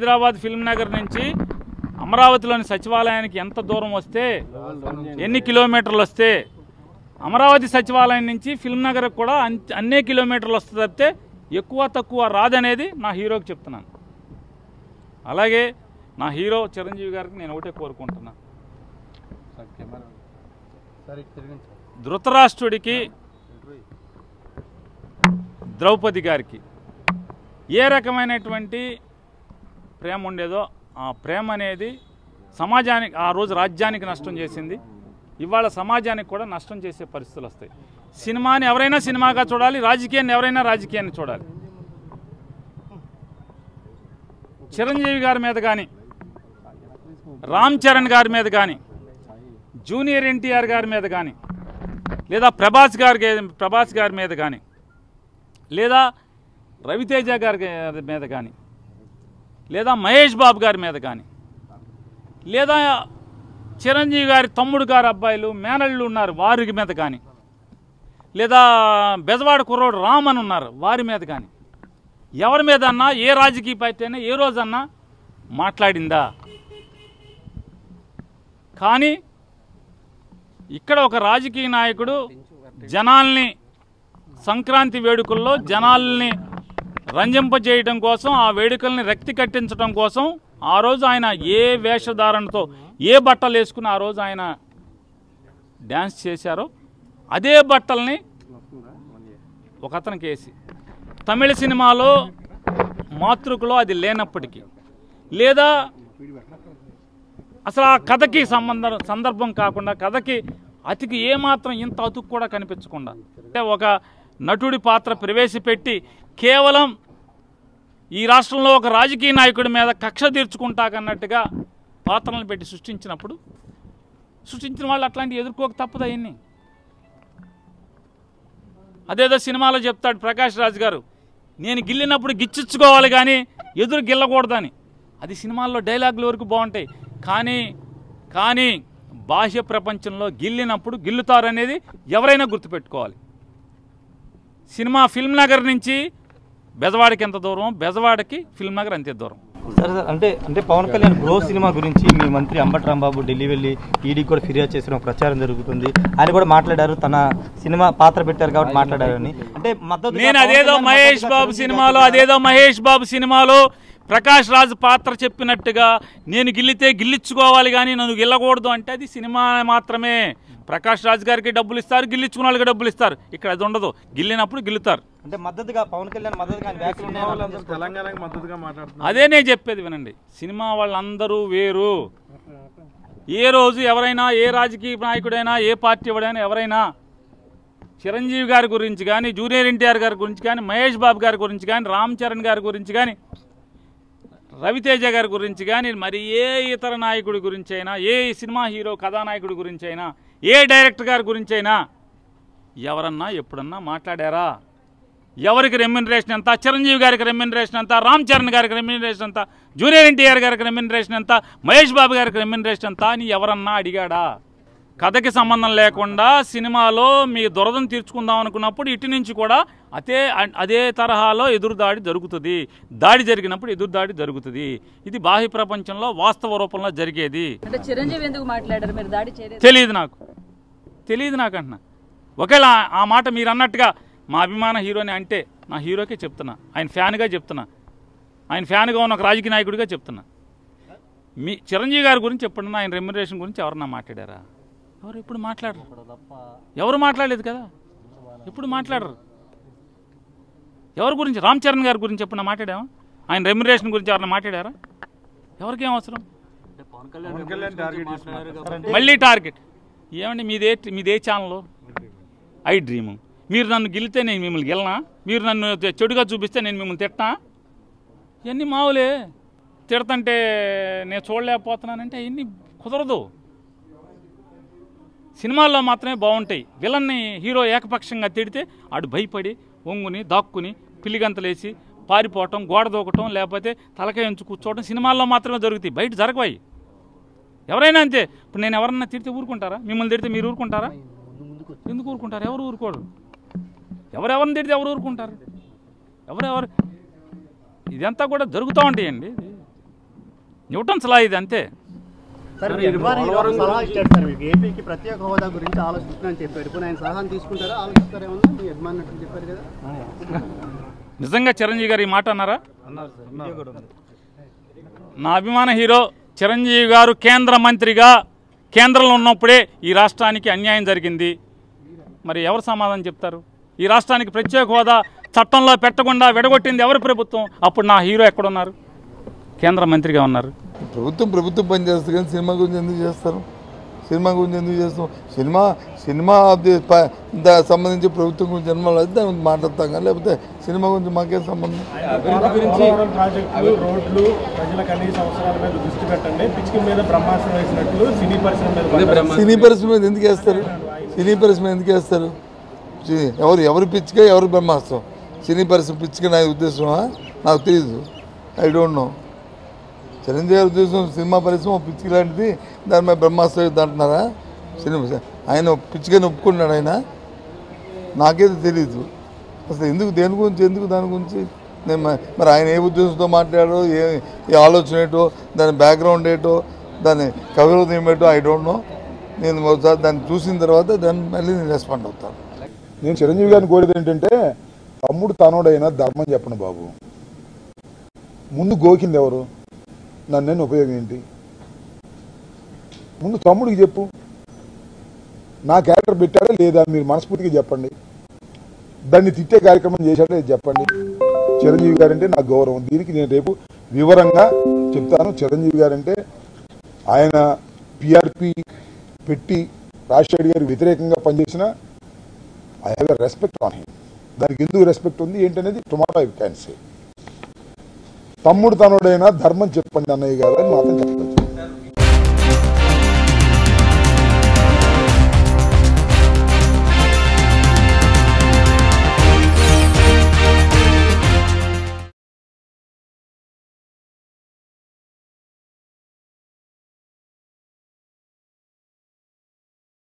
Hyderabad film Nagar నుంచి అమరావతిలోని సచివాలయానికి ఎంత దూరం వస్తే ఎన్ని కిలోమీటర్లు వస్తే అమరావతి సచివాలయం నుంచి ఫిల్మ్ నగర్ కూడా అన్- అన్నే కిలోమీటర్లు వస్తుంది తప్పితే ఎక్కువ తక్కువ రాదనేది నా హీరోకి చెప్తున్నాను అలాగే నా హీరో చిరంజీవి గారికి నేను ఒకటే కోరుకుంటున్నా ధృతరాష్ట్రుడికి ద్రౌపది గారికి ఏ రకమైనటువంటి ప్రేమ ఉండేదో ఆ ప్రేమ అనేది సమాజానికి ఆ రోజు రాజ్యానికి నష్టం చేసింది ఇవాళ సమాజానికి కూడా నష్టం చేసే పరిస్థితులు వస్తాయి సినిమాని ఎవరైనా సినిమాగా చూడాలి రాజకీయాన్ని ఎవరైనా రాజకీయాన్ని చూడాలి చిరంజీవి గారి మీద కానీ రామ్ చరణ్ గారి మీద కానీ జూనియర్ ఎన్టీఆర్ గారి మీద కానీ లేదా ప్రభాస్ గారి ప్రభాస్ గారి మీద కానీ లేదా రవితేజ గారి మీద కానీ లేదా మహేష్ బాబు గారి మీద కానీ లేదా చిరంజీవి గారి తమ్ముడు గారి అబ్బాయిలు మేనళ్ళు ఉన్నారు వారి మీద కానీ లేదా బెజవాడ కుర్రోడు రామ్ అని ఉన్నారు వారి మీద కానీ ఎవరి మీద అన్నా ఏ రాజకీయ పార్టీ అయినా ఏ రోజన్నా మాట్లాడిందా కానీ ఇక్కడ ఒక రాజకీయ నాయకుడు జనాల్ని సంక్రాంతి వేడుకల్లో జనాల్ని రంజింపజేయడం కోసం ఆ వేడుకల్ని రక్తి కట్టించడం కోసం ఆ రోజు ఆయన ఏ వేషధారణతో ఏ బట్టలు వేసుకుని ఆ రోజు ఆయన డ్యాన్స్ చేశారో అదే బట్టల్ని ఒక అతనికి వేసి తమిళ సినిమాలో మాతృకలో అది లేనప్పటికీ లేదా అసలు ఆ కథకి సంబంధం సందర్భం కాకుండా కథకి అతికి ఏమాత్రం ఇంత అతుకు కూడా కనిపించకుండా అంటే ఒక నటుడి పాత్ర ప్రవేశపెట్టి కేవలం ఈ రాష్ట్రంలో ఒక రాజకీయ నాయకుడి మీద కక్ష తీర్చుకుంటాకన్నట్టుగా పాత్రలను పెట్టి సృష్టించినప్పుడు సృష్టించిన వాళ్ళు అట్లాంటివి ఎదుర్కోక తప్పదు అవన్నీ అదేదో సినిమాలో చెప్తాడు ప్రకాష్ రాజ్ గారు నేను గిల్లినప్పుడు గిచ్చిచ్చుకోవాలి కానీ ఎదురు గిల్లకూడదని అది సినిమాల్లో డైలాగుల వరకు బాగుంటాయి కానీ కానీ బాహ్య ప్రపంచంలో గిల్లినప్పుడు గిల్లుతారనేది ఎవరైనా గుర్తుపెట్టుకోవాలి సినిమా ఫిల్మ్ నగర్ నుంచి బెజవాడకి ఎంత దూరం బెజవాడకి ఫిల్మ్ నగర్ అంతే దూరం సరే సార్ అంటే అంటే పవన్ కళ్యాణ్ బ్రో సినిమా గురించి మీ మంత్రి అంబటి రాంబాబు ఢిల్లీ వెళ్ళి ఈడీ కూడా ఫిర్యాదు చేసిన ఒక ప్రచారం జరుగుతుంది ఆయన కూడా మాట్లాడారు తన సినిమా పాత్ర పెట్టారు కాబట్టి మాట్లాడారు అని అంటే మద్దతు నేను అదేదో మహేష్ బాబు సినిమాలో అదేదో మహేష్ బాబు సినిమాలో ప్రకాష్ రాజ్ పాత్ర చెప్పినట్టుగా నేను గిల్లితే గిల్లించుకోవాలి కానీ నన్ను గిల్లకూడదు అంటే అది సినిమా మాత్రమే ప్రకాష్ రాజ్ గారికి డబ్బులు ఇస్తారు గిల్లించుకున్న వాళ్ళకి డబ్బులు ఇస్తారు ఇక్కడ అది ఉండదు గిల్లినప్పుడు గిల్లుతారు అంటే మద్దతుగా పవన్ కళ్యాణ్ మద్దతుగా ఆయన వ్యాఖ్యలు ఉన్నాయని అర్థం చేసుకోవచ్చు. తెలంగాణకి మద్దతుగా మాట్లాడుతున్నారు అదే నేను చెప్పేది వినండి సినిమా వాళ్ళందరూ వేరు ఏ రోజు ఎవరైనా ఏ రాజకీయ నాయకుడైనా ఏ పార్టీ వాడైనా ఎవరైనా చిరంజీవి గారి గురించి కానీ జూనియర్ ఎన్టీఆర్ గారి గురించి కానీ మహేష్ బాబు గారి గురించి కానీ రామ్ చరణ్ గారి గురించి కానీ రవితేజ గారి గురించి కానీ మరి ఏ ఇతర నాయకుడి గురించి అయినా ఏ సినిమా హీరో కథానాయకుడి గురించి అయినా ఏ డైరెక్టర్ గారి గురించి అయినా ఎవరన్నా ఎప్పుడన్నా మాట్లాడారా ఎవరికి రెమ్యునరేషన్ ఎంత చిరంజీవి గారికి రెమ్యునరేషన్ ఎంత రామ్ చరణ్ గారికి రెమ్యునరేషన్ ఎంత జూనియర్ ఎన్టీఆర్ గారికి రెమ్యునరేషన్ ఎంత మహేష్ బాబు గారికి రెమ్యునరేషన్ ఎంత అని ఎవరన్నా అడిగాడా కథకి సంబంధం లేకుండా సినిమాలో మీ దురదను తీర్చుకుందాం అనుకున్నప్పుడు ఇటు నుంచి కూడా అదే అదే తరహాలో ఎదురుదాడి జరుగుతుంది దాడి జరిగినప్పుడు ఎదురుదాడి జరుగుతుంది ఇది బాహ్య ప్రపంచంలో వాస్తవ రూపంలో జరిగేది అంటే చిరంజీవి ఎందుకు మాట్లాడారు మీరు దాడి చేయలేదు తెలియదు నాకు తెలియదు నాకు అంటున్నా ఒకవేళ ఆ- ఆ మాట మీరు అన్నట్టుగా మా అభిమాన హీరోని అంటే నా హీరోకే చెప్తున్నా ఆయన ఫ్యాన్గా చెప్తున్నా ఆయన ఫ్యాన్గా ఉన్న ఒక రాజకీయ నాయకుడిగా చెప్తున్నా మీ చిరంజీవి గారి గురించి ఎప్పుడన్నా ఆయన రెమ్యునరేషన్ గురించి ఎవరన్నా మాట్లాడారా ఎవరు ఎప్పుడు మాట్లాడరు ఎవరు మాట్లాడలేదు కదా ఎప్పుడు మాట్లాడరు ఎవరి గురించి రామ్ చరణ్ గారి గురించి ఎప్పుడన్నా మాట్లాడామా ఆయన రెమ్యునరేషన్ గురించి ఎవరన్నా మాట్లాడారా ఎవరికేం అవసరం పవన్ కళ్యాణ్ టార్గెట్ చేస్తున్నారు మళ్ళీ టార్గెట్ ఏమండి మీదే మీదే ఛానల్ ఐ డ్రీమ్ మీరు నన్ను గెలితే నేను మిమ్మల్ని గెలనా మీరు నన్ను చెడుగా చూపిస్తే నేను మిమ్మల్ని తిట్టా ఇవన్నీ మావులే తిడతంటే నేను చూడలేకపోతున్నానంటే అవన్నీ కుదరదు సినిమాల్లో మాత్రమే బాగుంటాయి విలన్ని హీరో ఏకపక్షంగా తిడితే ఆడు భయపడి ఒంగుని దాక్కుని పిల్లిగంతలేసి పారిపోవటం గోడ దూకటం లేకపోతే తలకాయ ఉంచి కూర్చోవటం సినిమాల్లో మాత్రమే జరుగుతాయి బయట జరగవాయి ఎవరైనా అంతే ఇప్పుడు నేను ఎవరన్నా తిడితే ఊరుకుంటారా మిమ్మల్ని తిడితే మీరు ఊరుకుంటారా ఎందుకు ఊరుకుంటారు ఎవరు ఊరుకోరు ఎవరెవరిని తిడితే ఎవరు ఊరుకుంటారు ఎవరెవరు ఇదంతా కూడా జరుగుతూ ఉంటాయండి ఇది న్యూటన్స్ లా ఇది అంతే సార్ మీ అభిమాని హీరో సలహా ఇచ్చాడు సార్ మీకు ఏపీకి ప్రత్యేక హోదా గురించి ఆలోచిస్తున్నాను చెప్పాడు ఇప్పుడు ఆయన సలహాను తీసుకుంటారా ఆలోచిస్తారేమన్నా మీ అభిమాని అట్లా చెప్పారు కదా నిజంగా చిరంజీవి గారు ఈ మాట అన్నారా అన్నారు సార్ వీడియో కూడా ఉంది నా అభిమాన హీరో చిరంజీవి గారు కేంద్ర మంత్రిగా కేంద్రంలో ఉన్నప్పుడే ఈ రాష్ట్రానికి అన్యాయం జరిగింది మరి ఎవరు సమాధానం చెప్తారు ఈ రాష్ట్రానికి ప్రత్యేక హోదా చట్టంలో పెట్టకుండా విడగొట్టింది ఎవరి ప్రభుత్వం అప్పుడు నా హీరో ఎక్కడున్నారు కేంద్ర మంత్రిగా ఉన్నారు ప్రభుత్వం ప్రభుత్వం పని చేస్తుంది కానీ సినిమా గురించి ఎందుకు చేస్తారు సినిమా గురించి ఎందుకు చేస్తాం సినిమా సినిమా అది ప- దా- సంబంధించి ప్రభుత్వం గురించి జన్మలు అయితే దాని గురించి మాట్లాడతాం కానీ లేకపోతే సినిమా గురించి మాకేం సంబంధం పోలవరం ప్రాజెక్టులు రోడ్లు ప్రజల కనీస అవసరాల మీద దృష్టి పెట్టండి పిచ్చికి మీద బ్రహ్మాస్త్రం వేసినట్లు సినీ పరిశ్రమ మీద పడ్డారు. సినీ పరిశ్రమ మీద ఎందుకు వేస్తారు సినీ పరిశ్రమ ఎందుకు వేస్తారు సి- ఎవరు ఎవరు పిచ్చిగా ఎవరు బ్రహ్మాస్త్రం సినీ పరిశ్రమ పిచ్చిగా నా ఉద్దేశమా నాకు తెలియదు ఐ డోంట్ నో చిరంజీవి గారి ఉద్దేశం సినిమా పరిశ్రమ పిచ్చికి లాంటిది దాని మీద బ్రహ్మాస్త్రం యుద్ధం అంటున్నారా సినిమా ఆయన పిచ్చిగా ఒప్పుకున్నాడు ఆయన నాకైతే తెలియదు అసలు ఎందుకు దేని గురించి ఎందుకు దాని గురించి నేను మ- మరి ఆయన ఏ ఉద్దేశంతో మాట్లాడారో ఏ ఏ ఆలోచన ఏంటో దాని బ్యాక్గ్రౌండ్ ఏంటో దాని కవిరోధం ఏంటో ఐ డోంట్ నో నేను ఒకసారి దాన్ని చూసిన తర్వాత దాన్ని మళ్ళీ నేను రెస్పాండ్ అవుతాను నేను చిరంజీవి గారిని కోరేది ఏంటంటే తమ్ముడు తనోడైనా ధర్మం చెప్పండి బాబు ముందు గోకింది ఎవరు నన్ను ఉపయోగం ఏంటి ముందు తమ్ముడికి చెప్పు నా క్యారెక్టర్ పెట్టాడా లేదా మీరు మనస్ఫూర్తిగా చెప్పండి దాన్ని తిట్టే కార్యక్రమం చేశాడా లేదా చెప్పండి చిరంజీవి గారంటే నాకు గౌరవం దీనికి నేను రేపు వివరంగా చెప్తాను చిరంజీవి గారంటే ఆయన పిఆర్పి పెట్టి రాజశేఖర్ గారికి వ్యతిరేకంగా పనిచేసిన I have a respect on him దానికి ఎందుకు రెస్పెక్ట్ ఉంది ఏంటనేది టుమారో ఐ క్యాన్ సే తమ్ముడు తనుడైనా ధర్మం చెప్పండి అన్నయ్య గారు అని మాత్రం చెప్పచ్చు